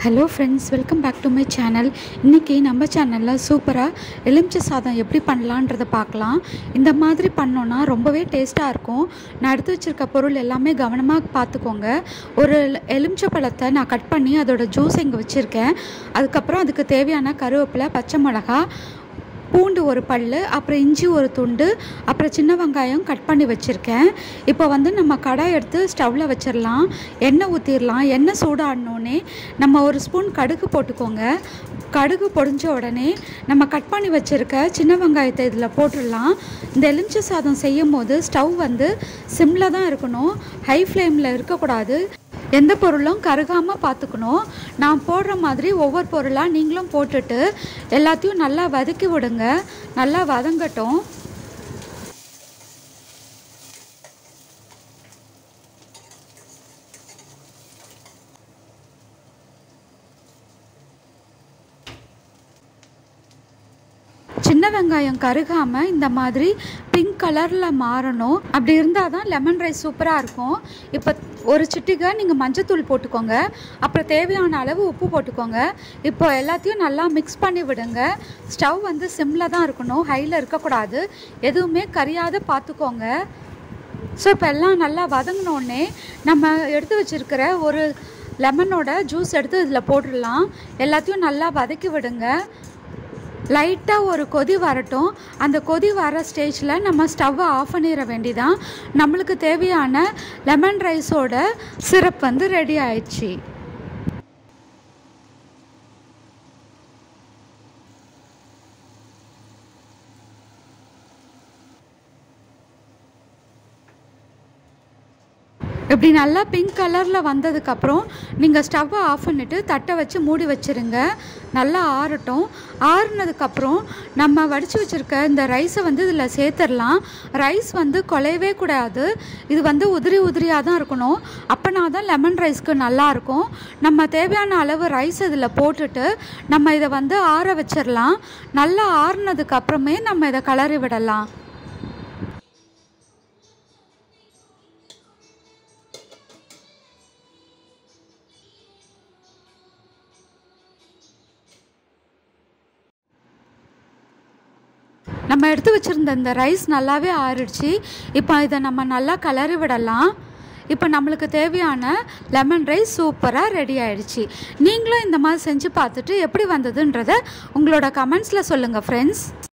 hello friends welcome back to my channel இன்றைக்கி நம்ம சேனலில் சூப்பராக எலுமிச்சை சாதம் எப்படி பண்ணலான்றதை பார்க்கலாம் இந்த மாதிரி பண்ணோன்னா ரொம்பவே டேஸ்ட்டாக இருக்கும் நான் எடுத்து வச்சுருக்க பொருள் எல்லாமே கவனமாக பார்த்துக்கோங்க ஒரு எலுமிச்சை பழத்தை நான் கட் பண்ணி அதோட ஜூஸ் இங்கே வச்சுருக்கேன் அதுக்கப்புறம் அதுக்கு தேவையான கருவேப்பிலை பச்சை மிளகா பூண்டு ஒரு பல் அப்புறம் இஞ்சி ஒரு துண்டு அப்புறம் சின்ன வெங்காயம் கட் பண்ணி வச்சுருக்கேன் இப்போ வந்து நம்ம கடாய் எடுத்து ஸ்டவ்வில் வச்சிடலாம் எண்ணெய் ஊற்றிடலாம் எண்ணெய் சூடாடினோடனே நம்ம ஒரு ஸ்பூன் கடுகு போட்டுக்கோங்க கடுகு பொடிஞ்ச உடனே நம்ம கட் பண்ணி வச்சுருக்க சின்ன வெங்காயத்தை இதில் போட்டுடலாம் இந்த எலுமிச்சை சாதம் செய்யும் போது ஸ்டவ் வந்து சிம்மில் தான் இருக்கணும் ஹை ஃப்ளேமில் இருக்கக்கூடாது எந்த பொருளும் கருகாமல் பார்த்துக்கணும் நான் போடுற மாதிரி ஒவ்வொரு பொருளாக நீங்களும் போட்டுட்டு எல்லாத்தையும் நல்லா வதக்கி விடுங்க நல்லா வதங்கட்டும் சின்ன வெங்காயம் கருகாமல் இந்த மாதிரி பிங்க் கலரில் மாறணும் அப்படி இருந்தால் தான் லெமன் ரைஸ் சூப்பராக இருக்கும் இப்போ ஒரு சிட்டிகை நீங்கள் மஞ்சத்தூள் போட்டுக்கோங்க அப்புறம் தேவையான அளவு உப்பு போட்டுக்கோங்க இப்போ எல்லாத்தையும் நல்லா மிக்ஸ் பண்ணி விடுங்க ஸ்டவ் வந்து சிம்மில் தான் இருக்கணும் ஹையில் இருக்கக்கூடாது எதுவுமே கரியாத பார்த்துக்கோங்க ஸோ இப்போ எல்லாம் நல்லா வதங்கினோடனே நம்ம எடுத்து வச்சுருக்கிற ஒரு லெமனோட ஜூஸ் எடுத்து இதில் போட்டுடலாம் எல்லாத்தையும் நல்லா வதக்கி விடுங்க லைட்டாக ஒரு கொதி வரட்டும் அந்த கொதி வர ஸ்டேஜில் நம்ம ஸ்டவ்வை ஆஃப் பண்ணிட வேண்டிதான் நம்மளுக்கு தேவையான லெமன் ரைஸோட சிரப் வந்து ரெடி ஆயிடுச்சு இப்படி நல்லா பிங்க் கலரில் வந்ததுக்கப்புறம் நீங்கள் ஸ்டவ்வை ஆஃப் பண்ணிவிட்டு தட்டை வச்சு மூடி வச்சுருங்க நல்லா ஆறட்டும் ஆறுனதுக்கப்புறம் நம்ம வடித்து வச்சுருக்க இந்த ரைஸை வந்து இதில் சேர்த்துடலாம் ரைஸ் வந்து குலையவே கூடாது இது வந்து உதிரி உதிரியாக தான் இருக்கணும் அப்போனா தான் லெமன் ரைஸ்க்கு நல்லாயிருக்கும் நம்ம தேவையான அளவு ரைஸ் இதில் போட்டுட்டு நம்ம இதை வந்து ஆற வச்சிடலாம் நல்லா ஆறுனதுக்கப்புறமே நம்ம இதை கலரி விடலாம் நம்ம எடுத்து வச்சுருந்த இந்த ரைஸ் நல்லாவே ஆறிடுச்சு இப்போ இதை நம்ம நல்லா கலரி விடலாம் இப்போ நம்மளுக்கு தேவையான லெமன் ரைஸ் சூப்பராக ரெடி ஆயிடுச்சு நீங்களும் இந்த மாதிரி செஞ்சு பார்த்துட்டு எப்படி வந்ததுன்றதை உங்களோட கமெண்ட்ஸில் சொல்லுங்கள் ஃப்ரெண்ட்ஸ்